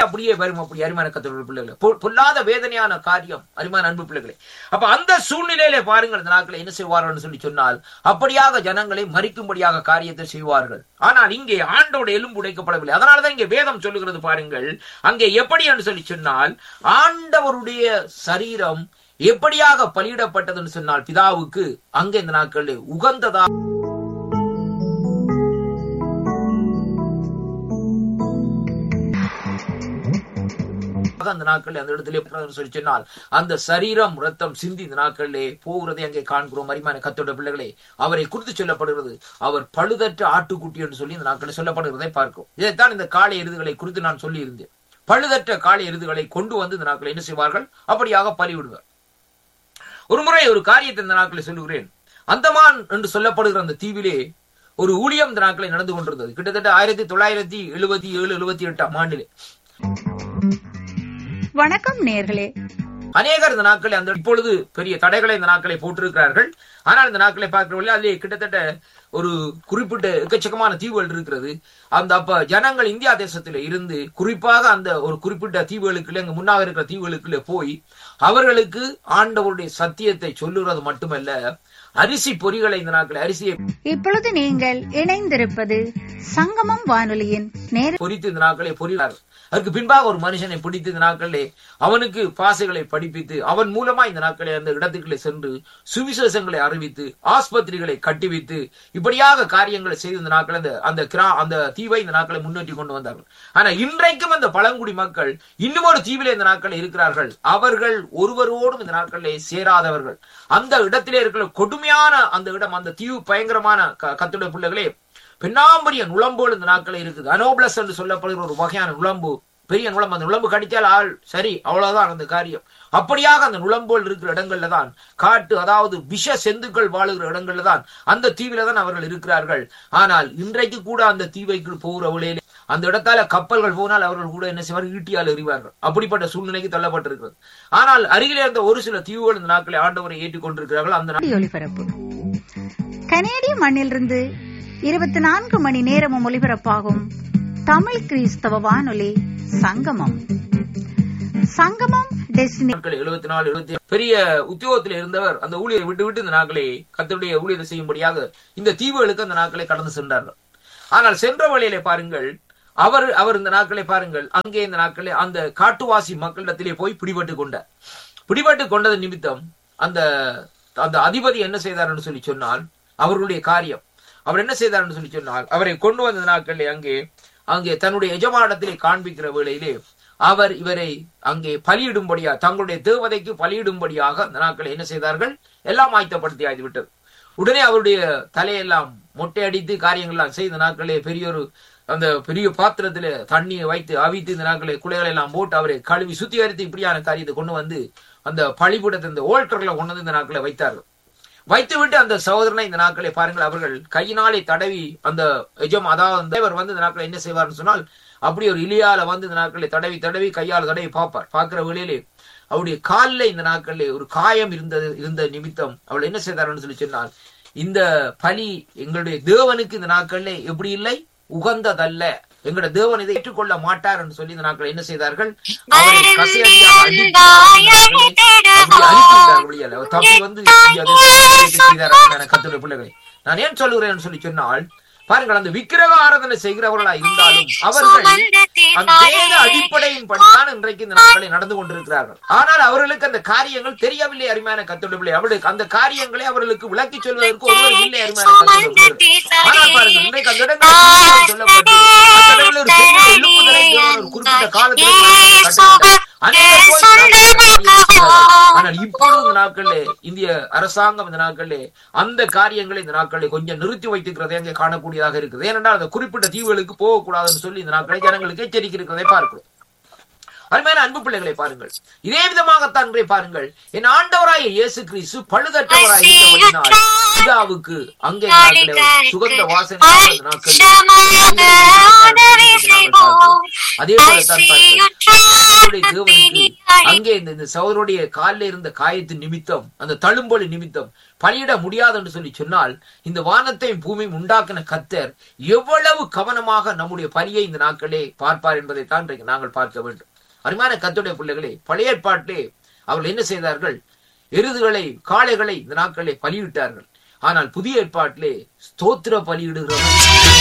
அப்படியே வரும் அப்படி அருமையான கத்தோட பிள்ளைகளே பொ- பொல்லாத வேதனையான காரியம் அருமையான அன்பு பிள்ளைகளே அப்ப அந்த சூழ்நிலையிலே பாருங்கள் இந்த நாட்களை என்ன செய்வார்கள் சொல்லி சொன்னால் அப்படியாக ஜனங்களை மறிக்கும்படியாக காரியத்தை செய்வார்கள் ஆனால் இங்கே ஆண்டோட எலும்பு உடைக்கப்படவில்லை அதனாலதான் இங்கே வேதம் சொல்லுகிறது பாருங்கள் அங்கே எப்படி என்று சொல்லி சொன்னால் ஆண்டவருடைய சரீரம் எப்படியாக பலியிடப்பட்டதுன்னு சொன்னால் பிதாவுக்கு அங்கே இந்த நாட்களில் உகந்ததா அந்த நாட்களில் அந்த இடத்திலே போகிறதுன்னு சொல்லி சொன்னால் அந்த சரீரம் ரத்தம் சிந்தி இந்த நாட்களிலே போகிறதை அங்கே காண்கிறோம் அரிமான கத்தோட பிள்ளைகளே அவரை குறித்து சொல்லப்படுகிறது அவர் பழுதற்ற ஆட்டுக்குட்டி என்று சொல்லி இந்த நாட்களில் சொல்லப்படுகிறதை பார்க்கிறோம் இதைத்தான் இந்த காளை எருதுகளை குறித்து நான் சொல்லி இருந்தேன் பழுதற்ற காளை எருதுகளை கொண்டு வந்து இந்த நாட்களை என்ன செய்வார்கள் அப்படியாக பலிவிடுவார் ஒரு முறை ஒரு காரியத்தை இந்த நாட்களில் சொல்லுகிறேன் அந்தமான் என்று சொல்லப்படுகிற அந்த தீவிலே ஒரு ஊழியம் இந்த நாட்களை நடந்து கொண்டிருந்தது கிட்டத்தட்ட ஆயிரத்தி தொள்ளாயிரத்தி எழுபத்தி ஏழு எழுபத்தி எட்டாம் ஆண்டிலே வணக்கம் நேர்களே அநேகர் இந்த நாட்களை அந்த இப்பொழுது பெரிய தடைகளை இந்த நாட்களை போட்டிருக்கிறார்கள் ஆனால் இந்த நாட்களை பார்க்கிறவர்கள் அதிலே கிட்டத்தட்ட ஒரு குறிப்பிட்ட எக்கச்சக்கமான தீவுகள் இருக்கிறது அந்த அப்ப ஜனங்கள் இந்தியா தேசத்துல இருந்து குறிப்பாக அந்த ஒரு குறிப்பிட்ட தீவுகளுக்குள்ள அங்க முன்னாக இருக்கிற தீவுகளுக்குள்ள போய் அவர்களுக்கு ஆண்டவருடைய சத்தியத்தை சொல்லுறது மட்டுமல்ல அரிசி பொறிகளை இந்த நாட்களை அரிசியை இப்பொழுது நீங்கள் இணைந்திருப்பது சங்கமம் வானொலியின் நேர பொறித்து இந்த நாட்களை பொறினார் அதற்கு பின்பாக ஒரு மனுஷனை பிடித்து இந்த நாட்களிலே அவனுக்கு பாசைகளை படிப்பித்து அவன் மூலமா இந்த நாட்களை அந்த இடத்துக்களை சென்று சுவிசேஷங்களை அறிவித்து ஆஸ்பத்திரிகளை கட்டுவித்து இப்படியாக காரியங்களை செய்து இந்த நாட்கள் அந்த அந்த கிரா அந்த தீவை இந்த நாட்களை முன்னேற்றி கொண்டு வந்தார்கள் ஆனா இன்றைக்கும் அந்த பழங்குடி மக்கள் இன்னும் ஒரு தீவிலே இந்த நாட்கள் இருக்கிறார்கள் அவர்கள் ஒருவரோடும் இந்த நாட்களிலே சேராதவர்கள் அந்த இடத்திலே இருக்கிற கொடுமையான அந்த இடம் அந்த தீவு பயங்கரமான க- கத்துடைய பிள்ளைகளே பெண்ணாம்பரிய நுளம்போடு இந்த நாட்கள் இருக்குது அனோபிளஸ் என்று சொல்லப்படுகிற ஒரு வகையான நுளம்பு பெரிய நுளம்பு அந்த நுளம்பு கடித்தால் ஆள் சரி அவ்வளவுதான் அந்த காரியம் அப்படியாக அந்த நுளம்போல் இருக்கிற இடங்கள்ல தான் காட்டு அதாவது விஷ செந்துக்கள் வாழுகிற இடங்கள்ல தான் அந்த தீவில தான் அவர்கள் இருக்கிறார்கள் ஆனால் இன்றைக்கு கூட அந்த தீவைக்கு போகிற வழியிலே அந்த இடத்தால கப்பல்கள் போனால் அவர்கள் கூட என்ன செய்வார் ஈட்டியால் எறிவார்கள் அப்படிப்பட்ட சூழ்நிலைக்கு தள்ளப்பட்டிருக்கிறது ஆனால் அருகிலே இருந்த ஒரு சில தீவுகள் இந்த நாட்களை ஆண்டவரை ஏற்றுக்கொண்டிருக்கிறார்கள் அந்த வானொலி ஒலிபரப்பு கனேடிய மண்ணிலிருந்து இருபத்தி நான்கு மணி நேரமும் ஒலிபரப்பாகும் தமிழ் கிறிஸ்தவ வானொலி சங்கமம் சங்கமம் டெஸ்டினி நாட்கள் எழுபத்தி நாலு எழுபத்தி பெரிய உத்தியோகத்தில் இருந்தவர் அந்த ஊழியரை விட்டு விட்டு இந்த நாட்களை கத்தருடைய ஊழியரை செய்யும்படியாக இந்த தீவுகளுக்கு அந்த நாட்களை கடந்து சென்றார்கள் ஆனால் சென்ற வழியிலே பாருங்கள் அவர் அவர் இந்த நாட்களை பாருங்கள் அங்கே இந்த நாட்களே அந்த காட்டுவாசி மக்களிடத்திலே போய் பிடிபட்டு கொண்டார் பிடிபட்டு கொண்டது நிமித்தம் அந்த அந்த அதிபதி என்ன செய்தார் என்று சொல்லி சொன்னால் அவர்களுடைய காரியம் அவர் என்ன செய்தார் என்று சொல்லி சொன்னால் அவரை கொண்டு வந்த நாட்களிலே அங்கே அங்கே தன்னுடைய எஜமானத்திலே காண்பிக்கிற வேளையிலே அவர் இவரை அங்கே பலியிடும்படியா தங்களுடைய தேவதைக்கு பலியிடும்படியாக அந்த நாட்களை என்ன செய்தார்கள் எல்லாம் ஆயத்தப்படுத்தி ஆய்ந்து விட்டது உடனே அவருடைய தலையெல்லாம் மொட்டை அடித்து காரியங்கள் எல்லாம் செய்த நாட்களே பெரிய ஒரு அந்த பெரிய பாத்திரத்துல தண்ணியை வைத்து அவித்து இந்த நாட்களை குலைகளை எல்லாம் போட்டு அவரை கழுவி சுத்திகரித்து இப்படியான காரியத்தை கொண்டு வந்து அந்த பழிபுடத்தை இந்த ஓல்டர்ல கொண்டு வந்து இந்த நாட்களை வைத்தார்கள் வைத்துவிட்டு அந்த சகோதரனை இந்த நாட்களை பாருங்கள் அவர்கள் கையினாலே தடவி அந்த எஜம் அதாவது அந்த தேவர் வந்து இந்த நாட்களை என்ன செய்வார்னு சொன்னால் அப்படி ஒரு இலியால வந்து இந்த நாட்களை தடவி தடவி கையால் தடவி பார்ப்பார் பார்க்கிற வேளையிலே அவருடைய காலில் இந்த நாட்களிலே ஒரு காயம் இருந்தது இருந்த நிமித்தம் அவள் என்ன செய்தார்னு சொல்லி சொன்னால் இந்த பலி எங்களுடைய தேவனுக்கு இந்த நாட்களிலே எப்படி இல்லை உகந்ததல்ல எங்களுடைய தேவன் இதை ஏற்றுக்கொள்ள மாட்டார் என்று சொல்லி இந்த நாட்கள் என்ன செய்தார்கள் அவரை கசையடியாக அடித்து அப்படி அனுப்பி விட்டார் வெளியால. அவர் தப்பி வந்து இங்கே அதை செய்தார் அருமையான கர்த்தருடைய பிள்ளைகளே நான் ஏன் சொல்லுகிறேன் சொல்லி சொன்னால் பாருங்கள் அந்த விக்கிரக ஆராதனை செய்கிறவர்களா இருந்தாலும் அவர்கள் அந்த வேத அடிப்படையின் படிதான் இன்றைக்கு இந்த நாட்களை நடந்து கொண்டிருக்கிறார்கள் ஆனால் அவர்களுக்கு அந்த காரியங்கள் தெரியவில்லை அருமையான கத்தோட பிள்ளை அவர்களுக்கு அந்த காரியங்களை அவர்களுக்கு விளக்கி சொல்வதற்கு ஒருவர் இல்லை அருமையான கத்தோட பிள்ளை ஆனால் பாருங்கள் இன்றைக்கு அந்த இடங்களில் சொல்லப்பட்டு அந்த இடங்களில் ஒரு பெரிய எழுப்புதலை தேவன் ஒரு குறிப்பிட்ட காலத்தில் கட்டுகிறார். அநேகர் போய் இருக்கிறார்கள். ஆனால் இப்பொழுது இந்த நாட்களிலே இந்திய அரசாங்கம் இந்த நாட்களிலே அந்த காரியங்களை இந்த நாட்களிலே கொஞ்சம் நிறுத்தி வைத்திருக்கிறதை அங்கே காணக்கூடியதாக இருக்குது ஏனென்றால் அந்த குறிப்பிட்ட தீவுகளுக்கு போகக்கூடாதுன்னு சொல்லி இந்த நாட்களை ஜனங்களுக்கு எச்சரிக்கை இருக்கிறதை பார்க்கிறோம் அருமையான அன்பு பிள்ளைகளை பாருங்கள் இதே விதமாகத்தான் இன்றை பாருங்கள் என் ஆண்டவராய இயேசு கிறிஸ்து பழுதற்றவராய் இருந்தபடினால் பிதாவுக்கு அங்கே நாட்களே ஒரு சுகந்த வாசனை இந்த நாட்களில் அதே போலத்தான் பாருங்கள் அவருடைய தேவனுக்கு அங்கே இந்த இந்த சகோதரருடைய காலில் இருந்த காயத்தின் நிமித்தம் அந்த தழும்பொலி நிமித்தம் பலியிட முடியாது என்று சொல்லி சொன்னால் இந்த வானத்தையும் பூமியும் உண்டாக்கின கத்தர் எவ்வளவு கவனமாக நம்முடைய பலியை இந்த நாட்களே பார்ப்பார் என்பதை தான் இன்றைக்கு நாங்கள் பார்க்க வேண்டும் அருமையான கத்துடைய பிள்ளைகளே பழைய ஏற்பாட்டிலே அவர்கள் என்ன செய்தார்கள் எருதுகளை காளைகளை இந்த நாட்களே பலியிட்டார்கள் ஆனால் புதிய ஏற்பாட்டிலே ஸ்தோத்திர பலியிடுகிறவன்